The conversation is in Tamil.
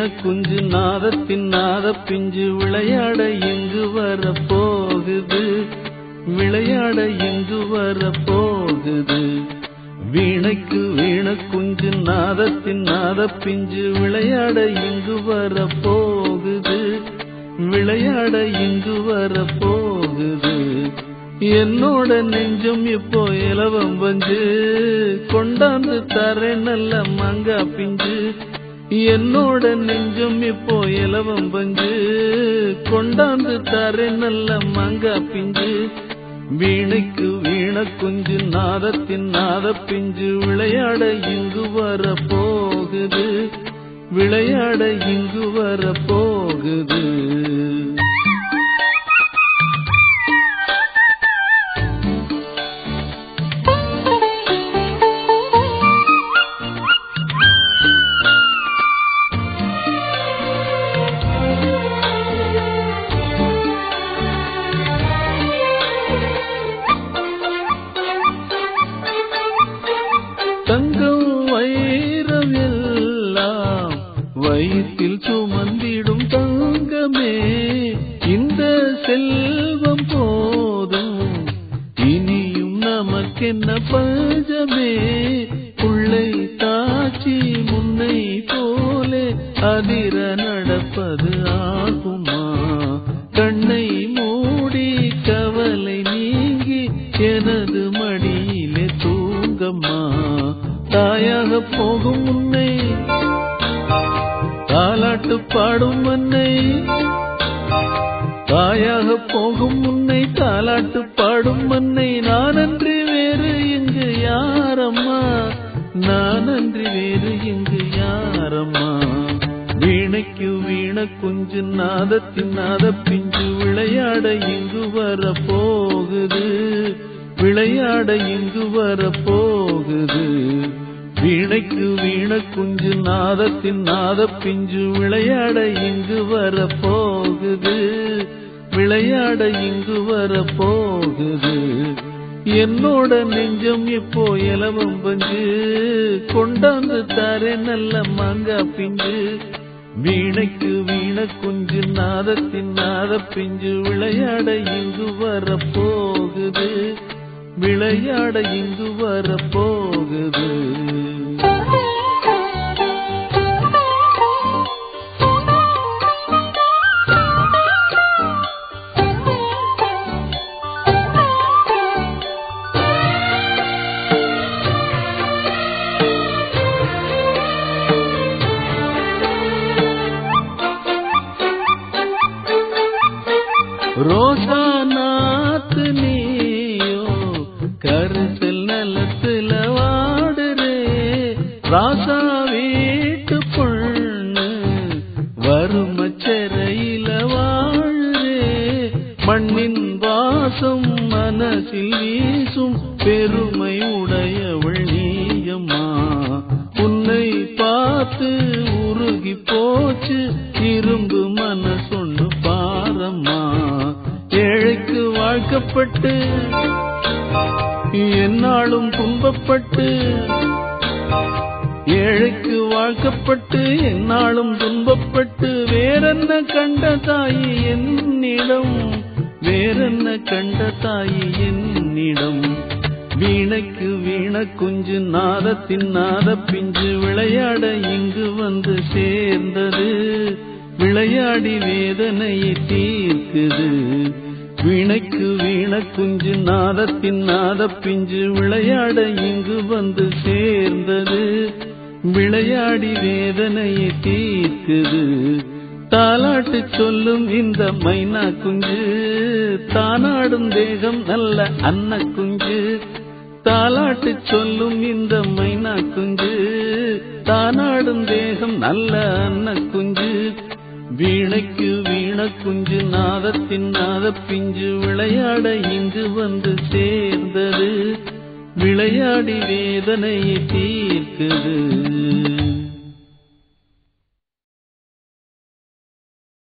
குஞ்சு நாதத்தின் நாத பிஞ்சு விளையாட இங்கு வர போகுது விளையாட இங்கு வர போகுது வீணைக்கு வீண குஞ்சு நாதத்தின் நாத பிஞ்சு விளையாட இங்கு வர போகுது விளையாட இங்கு வர போகுது என்னோட நெஞ்சம் இப்போ இலவம் வஞ்சு கொண்டாந்து தரேன் நல்ல மங்கா பிஞ்சு என்னோட நெஞ்சம் இப்போ இலவம் பஞ்சு கொண்டாந்து தரேன் நல்ல மங்கா பிஞ்சு வீணைக்கு வீண குஞ்சு நாதத்தின் நாத பிஞ்சு விளையாட இங்கு வர போகுது விளையாட இங்கு வர போகுது தங்கம் வைரம் எல்லாம் வயிற்றில் சுமந்திடும் தங்கமே இந்த செல்வம் போதும் இனியும் நமக்கென்ன பஞ்சமே புள்ளை தாச்சி முன்னை போலே அதிர நடப்பது ஆகுமா கண்ணை மூடி கவலை நீங்கி எனது மடியிலே தூங்கம்மா தாயாக போகும் முன்னை தாலாட்டு பாடும் மன்னை தாயாக போகும் முன்னை தாலாட்டு பாடும் மன்னை நான் அன்றி வேறு இங்கு யாரம்மா நான் அன்றி வேறு இங்கு யாரம்மா வீணைக்கு வீண குஞ்சு நாதத்தின் நாத பிஞ்சு விளையாட இங்கு வர போகுது விளையாட இங்கு வர போகுது வீணைக்கு வீண குஞ்சு நாதத்தின் நாத பிஞ்சு விளையாட இங்கு வர போகுது விளையாட இங்கு வர போகுது என்னோட நெஞ்சம் இப்போ இலவம் பஞ்சு கொண்டாந்து தாரே நல்ல மாங்கா பிஞ்சு வீணைக்கு வீண குஞ்சு நாதத்தின் நாத பிஞ்சு விளையாட இங்கு வர போகுது விளையாட இங்கு வர போகுது ரோசா நாத்து நீயோ கருசல் நலத்துல வாடுறே ராசா வீட்டு பொண்ணு வறுமச்சரையில வாழுறே மண்ணின் வாசம் மனசில் வீசும் பெருமை உடையவள் நீயம்மா உன்னை பார்த்து உருகி போச்சு இரும்பு மனசொன்னு பாரம்மா ஏழைக்கு வாழ்க்கப்பட்டு என்னாலும் துன்பப்பட்டு ஏழைக்கு வாழ்க்கப்பட்டு என்னாலும் துன்பப்பட்டு வேறென்ன கண்ட தாயி என்னிடம் வேறென்ன கண்ட தாயி என்னிடம் வீணைக்கு வீண குஞ்சு நாதத்தின் நாத பிஞ்சு விளையாட இங்கு வந்து சேர்ந்தது விளையாடி வேதனையை தீர்க்குது வீணைக்கு வீண குஞ்சு நாதத்தின் நாத பிஞ்சு விளையாட இங்கு வந்து சேர்ந்தது விளையாடி வேதனையை தீர்க்குது தாலாட்டு சொல்லும் இந்த மைனா குஞ்சு தானாடும் தேகம் நல்ல அன்ன குஞ்சு தாலாட்டு சொல்லும் இந்த மைனா குஞ்சு தானாடும் தேகம் நல்ல அன்ன குஞ்சு வீணைக்கு வீண குஞ்சு நாதத்தின் நாத பிஞ்சு விளையாட இங்கு வந்து சேர்ந்தது விளையாடி வேதனையை தீர்க்குது